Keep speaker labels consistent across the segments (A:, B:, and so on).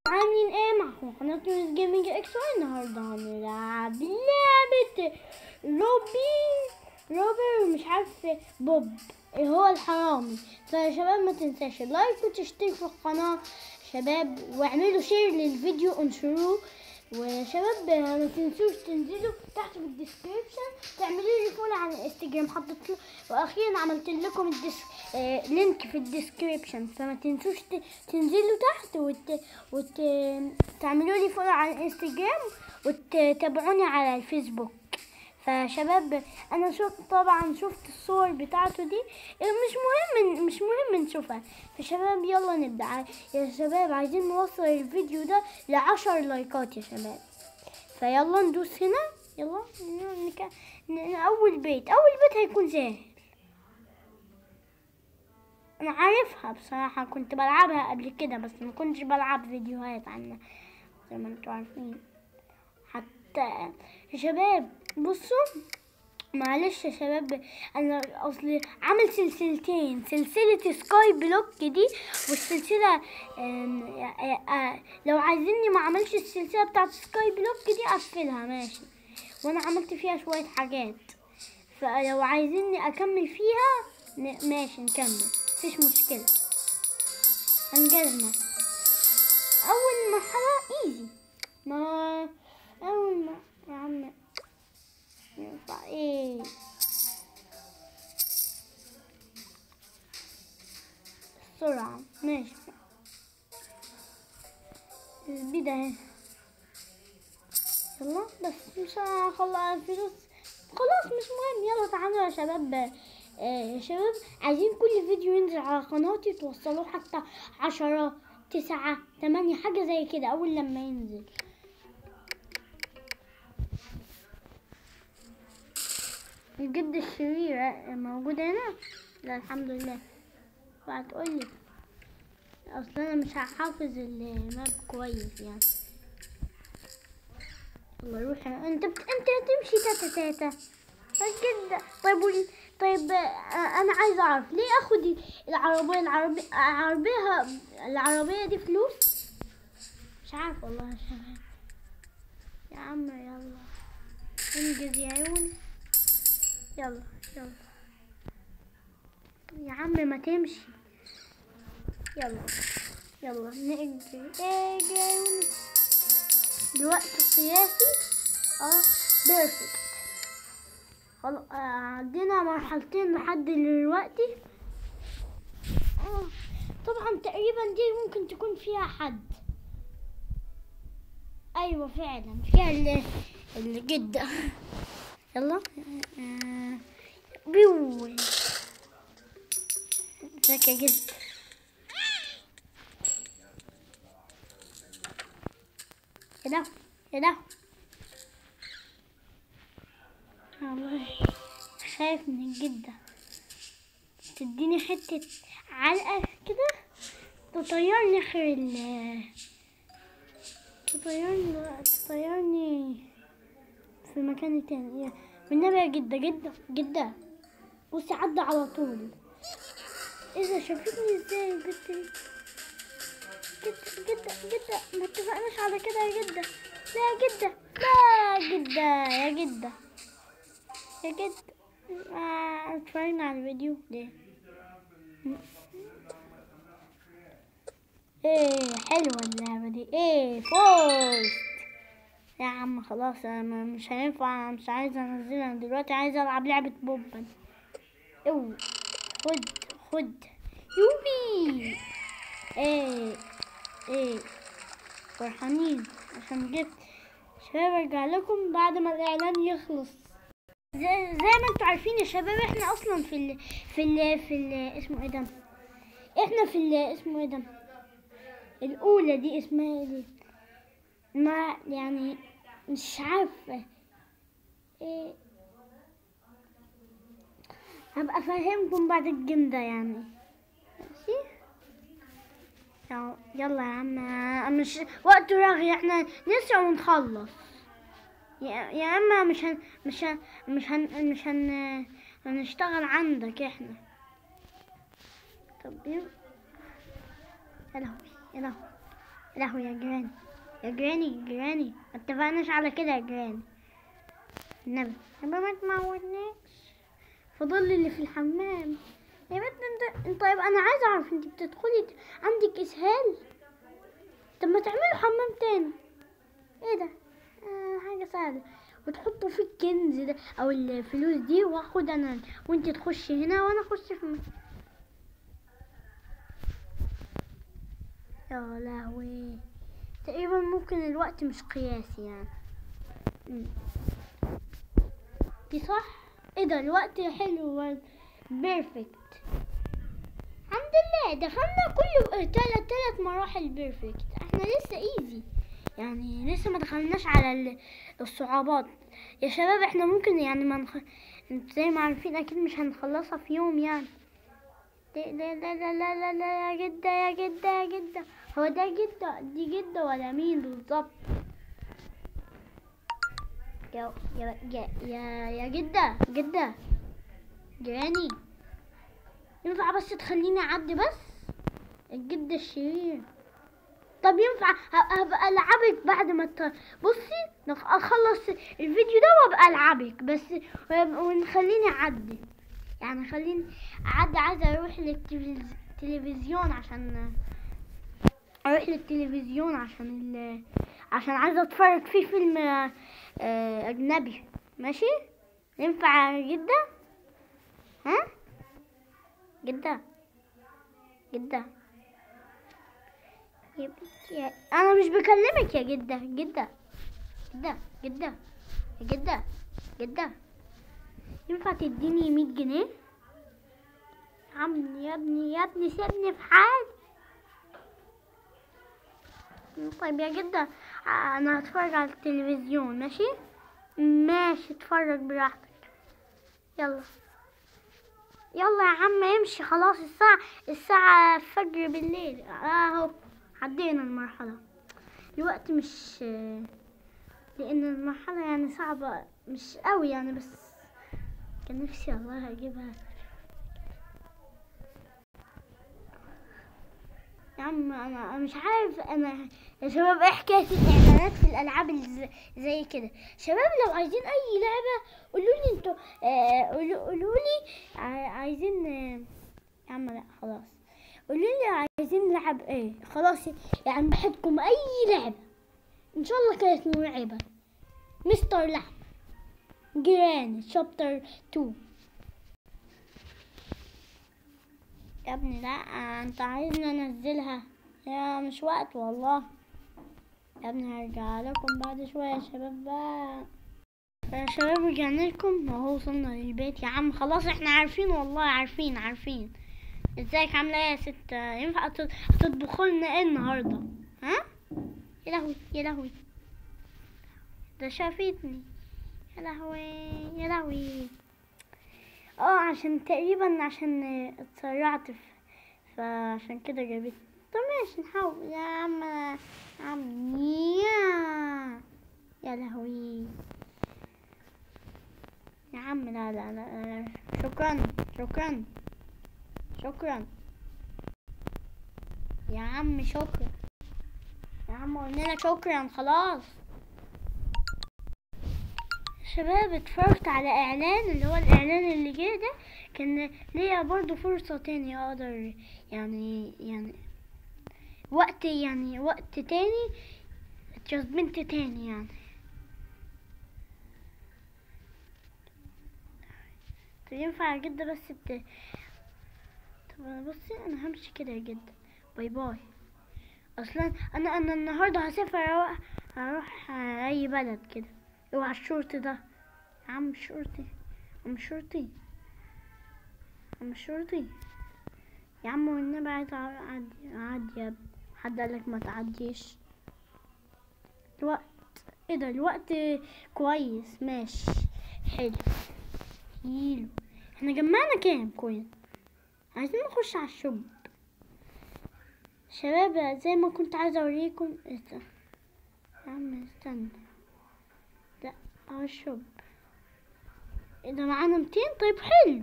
A: عاملين ايه معكم قناة نيوز جيمنج اكس واي النهاردة هنلعب لعبة روبي روبي مش عارف بوب اللي هو الحرامي فيا شباب ما تنساش اللايك وتشترك في القناة شباب واعملوا شير للفيديو انشروه وشباب ما تنسوش تنزلوا تحت في الديسكريبشن تعملوا لي فولو على الانستجرام حطيت له واخيرا عملت لكم الديس... آه لينك في الديسكريبشن فما تنسوش ت... تنزلوا تحت وت... وت... تعملوا لي فولو على الانستجرام وتتابعوني على الفيسبوك فشباب انا شفت طبعا شفت الصور بتاعته دي مش مهم مش مهم نشوفها فشباب يلا نبدا يا شباب عايزين نوصل الفيديو ده لعشر لايكات يا شباب فيلا ندوس هنا يلا نك... ن... اول بيت اول بيت هيكون سهل انا عارفها بصراحه كنت بلعبها قبل كده بس ما كنتش بلعب فيديوهات عنها زي ما انتوا عارفين حتى يا شباب بصوا معلش يا شباب انا اصلي عامل سلسلتين سلسلة سكاي بلوك دي والسلسلة لو عايزيني ما اعملش السلسلة بتاعت سكاي بلوك دي اقفلها ماشي وانا عملت فيها شوية حاجات فلو عايزيني اكمل فيها ماشي نكمل مفيش مشكلة انجزنا اول مرحلة ايزي ما اول ما يا عم ينفع ايه السرعة ماشي البداية يلا بس مش هخلص الفلوس خلاص مش مهم يلا تعالوا يا شباب آه يا شباب عايزين كل فيديو ينزل على قناتي توصلوه حتى عشرة تسعة تمانية حاجة زي كده أول لما ينزل الجد الشرير موجود هنا لا الحمد لله وهتقولي اصل انا مش هحافظ الماب كويس يعني الله يروح انت بت... انت هتمشي تاتا تاتا جدا طيب ولي... طيب انا عايز اعرف ليه اخد العربيه العربيه العربيه العربيه دي فلوس مش عارف والله يا شباب يا عم يلا انجز يا عيون يلا يلا يا عم ما تمشي يلا يلا نجري اجري الوقت القياسي اه بيرفكت خلاص عدينا مرحلتين لحد دلوقتي اه طبعا تقريبا دي ممكن تكون فيها حد ايوه فعلا فيها الجده يلا آه. بيو ذكي جدا كده كده والله خايف من الجدة تديني حتة علقة كده تطيرني آخر ال تطيرني تطيرني في مكان تاني والنبي يا جدة جدة جدة بصي عدى على طول اذا شافتني ازاي البت دي جدة جدة جدة ما اتفقناش على كده يا جدة لا يا جدة لا يا جدة يا جدة يا جدة آه اتفرجنا على الفيديو ليه ايه حلوة اللعبة دي ايه فوز يا عم خلاص انا مش هينفع مش عايزه انزلها دلوقتي عايزه العب لعبه بوبا اوه خد خد يوبي ايه ايه فرحانين عشان جبت شباب ارجع لكم بعد ما الاعلان يخلص زي, زي ما انتوا عارفين يا شباب احنا اصلا في ال في ال في ال اسمه ايه ده احنا في ال اسمه ايه ده الاولى دي اسمها ايه دي ما يعني مش عارفة ايه هبقى افهمكم بعد الجيم ده يعني ماشي يلا يا عم مش وقت رغي احنا نسرع ونخلص يا اما مش هن مش هن مش هن مش هن هنشتغل عندك احنا طب يا لهوي يا لهوي لهوي يا جيراني يا جيراني جيراني ما اتفقناش على كده يا جيراني النبي يبقى ما تموتنيش فضل اللي في الحمام يا بنت انت انت طيب انا عايزه اعرف انت بتدخلي ت- عندك اسهال طب ما تعملوا حمام تاني ايه ده آه حاجه سهله وتحطوا فيه الكنز ده او الفلوس دي واخد انا وانت تخشي هنا وانا اخش في م- يا لهوي تقريبا ممكن الوقت مش قياسي يعني مم. دي صح ايه ده الوقت حلو بيرفكت الحمد لله دخلنا كل تلات تلات مراحل بيرفكت احنا لسه ايزي يعني لسه ما دخلناش على ال- الصعوبات يا شباب احنا ممكن يعني ما نخ... انتوا زي ما عارفين اكيد مش هنخلصها في يوم يعني لا لا لا لا لا لا, لا يا جدة يا جدة يا جدة هو ده جدة دي جدة ولا مين بالظبط يا يا يا يا, يا جدة جدة جيراني ينفع بس تخليني اعدي بس الجدة الشرير طب ينفع ه- هبقى العبك بعد ما ت... بصي نخ- اخلص الفيديو ده وابقى العبك بس ونخليني اعدي يعني خليني اعدي عايزه اروح للتلفزيون عشان اروح للتلفزيون عشان ال... عشان عايزه اتفرج فيه فيلم آه، آه، اجنبي ماشي ينفع جدا ها جدا جدا يا بنتي يا- انا مش بكلمك يا جدة جدة جدة جدة يا جدة جدة ينفع تديني مية جنيه يا عم يا ابني يا ابني سيبني في حالي طيب يا جدة انا هتفرج على التلفزيون ماشي ماشي اتفرج براحتك يلا يلا يا عم امشي خلاص الساعة الساعة فجر بالليل اهو عدينا المرحلة الوقت مش لان المرحلة يعني صعبة مش قوي يعني بس كان نفسي والله اجيبها يا عم انا أنا مش عارف انا يا شباب ايه حكايه الاعلانات في الالعاب اللي زي- زي كده شباب لو عايزين اي لعبه قولوا لي انتوا آه، قولوا قولوا لي ع- عايزين آه، يا عم لا خلاص قولوا لي عايزين نلعب ايه خلاص يعني بحدكم اي لعبه ان شاء الله كانت مرعبه مستر لحم جيران شابتر 2 يا ابني لا انت عايزني انزلها يا مش وقت والله يا ابني هرجع لكم بعد شوية يا شباب بقى يا شباب رجعنا لكم اهو وصلنا للبيت يا عم خلاص احنا عارفين والله عارفين عارفين ازيك عاملة ايه يا ست ينفع تط- تطبخوا لنا ايه النهاردة ها يا لهوي يا لهوي ده شافتني يا لهوي يا لهوي اه عشان تقريبا عشان اتسرعت ف- فعشان كده جابتني طب ماشي نحاول يا عم يا عم يا يا لهوي يا عم لا لا لا, لا. شكرا شكرا شكرا يا عم شكرا يا عم قلنا لك شكرا خلاص شباب اتفرجت على اعلان اللي هو الاعلان اللي جه ده كان ليا برضو فرصة تاني اقدر يعني يعني وقت يعني وقت تاني اتجذبنت تاني يعني طب ينفع جدا بس ت... طب بصي انا همشي كده يا جدا باي باي اصلا انا انا النهارده هسافر اروح اروح اي بلد كده اوعى الشرطي ده يا عم الشرطي عم الشرطي عم الشرطي يا عم والنبي عايز اعدي اعدي يا ابني حد قالك ما تعديش الوقت ايه ده الوقت كويس ماشي حلو حلو احنا جمعنا كام كوين عايزين نخش على الشوب شباب زي ما كنت عايزه اوريكم است- يا عم استنى لا اهو الشوب ايه ده معانا 200 طيب حلو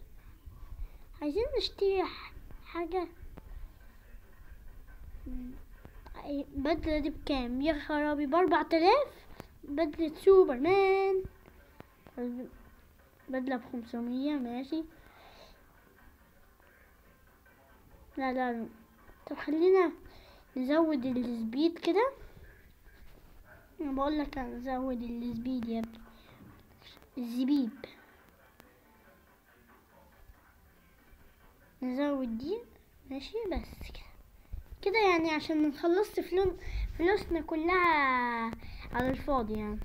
A: عايزين نشتري ح- حاجة مم. بدلة دي بكام يا خرابي باربع تلاف بدلة سوبرمان بدلة بخمسمية ماشي لا لا لا. طب خلينا نزود السبيد كده انا بقول لك نزود السبيد يا ابني الزبيب نزود دي ماشي بس كده كده يعني عشان خلصت فلوس فلوسنا كلها على الفاضي يعني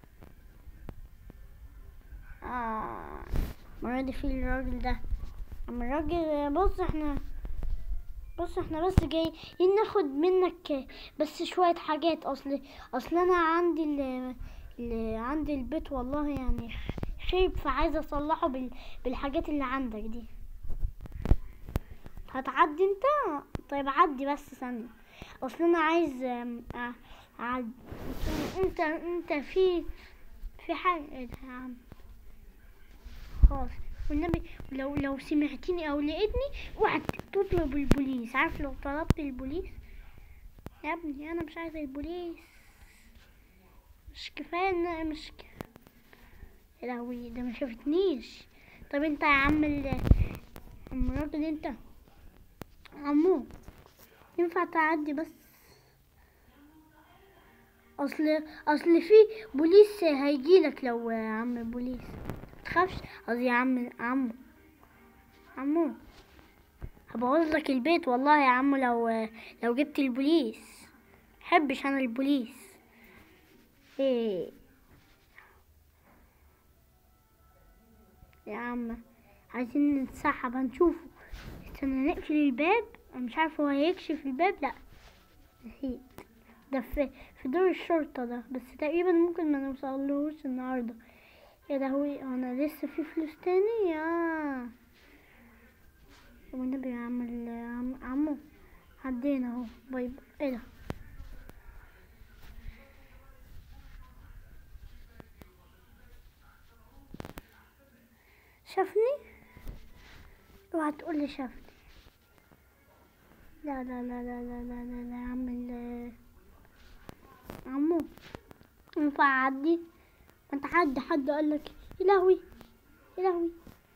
A: آه المرة دي في الراجل ده اما الراجل بص احنا بص احنا بس جايين ناخد منك بس شوية حاجات اصل اصل انا عندي ال ال عندي البيت والله يعني خيب فعايزة اصلحه بال بالحاجات اللي عندك دي هتعدي انت طيب عدي بس ثانية اصل انا عايز ام، ا- اعدي انت انت في في حاجة ايه ده يا عم خلاص والنبي لو لو سمعتني او لقيتني اوعى تطلب البوليس عارف لو طلبت البوليس يا ابني انا مش عايز البوليس مش كفايه ان مش ك... يا لهوي ده ما شافتنيش طب انت يا عم ال عم الراجل انت عمو ينفع تعدي بس اصل اصل في بوليس هيجيلك لو يا عم بوليس متخافش قصدي يا عم عمو عمو هبوظ لك البيت والله يا عمو لو لو جبت البوليس محبش انا البوليس ايه يا عم عايزين نتسحب هنشوفه استنى نقفل الباب انا مش عارف هو هيكشف الباب لا نسيت ده في في دور الشرطة ده بس تقريبا ممكن ما نوصلهوش النهاردة يا لهوي انا لسه في فلوس تاني يا طب النبي يا عم ال- عم عمو عدينا اهو باي باي ايه ده شافني اوعى تقول لي شافني لا لا لا لا لا لا لا لا يا عم ال- عمو ينفع اعدي ما انت حد حد قال لك يا لهوي يا لهوي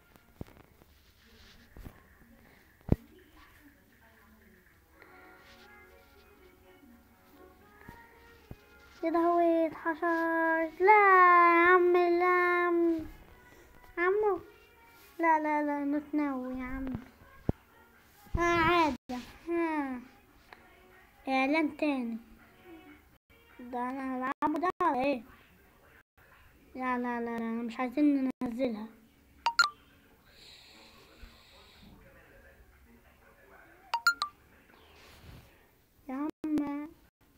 A: يا لهوي اتحشرت لا يا عم لا عمو لا لا لا نتناوي يا عم اه عادي ها اعلان تاني ده انا هلعبه ده ولا ايه لا لا لا لا أنا مش عايزين ننزلها يا عم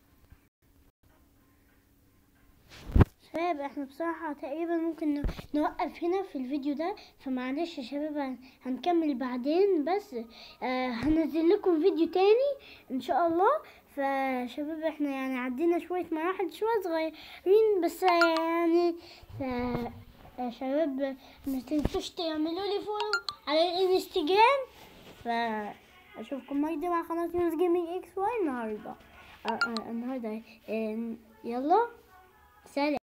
A: شباب احنا بصراحة تقريبا ممكن ن- نوقف هنا في الفيديو ده فمعلش يا شباب هن- هنكمل بعدين بس آه هنزل لكم فيديو تاني ان شاء الله فشباب احنا يعني عدينا شوية مراحل شوية صغيرين بس يعني ف يا شباب ما تنسوش تعملوا لي فولو على الانستجرام فاشوفكم مجدي مع قناة نيوز جيمنج اكس واي النهارده آه آه النهارده آه يلا سلام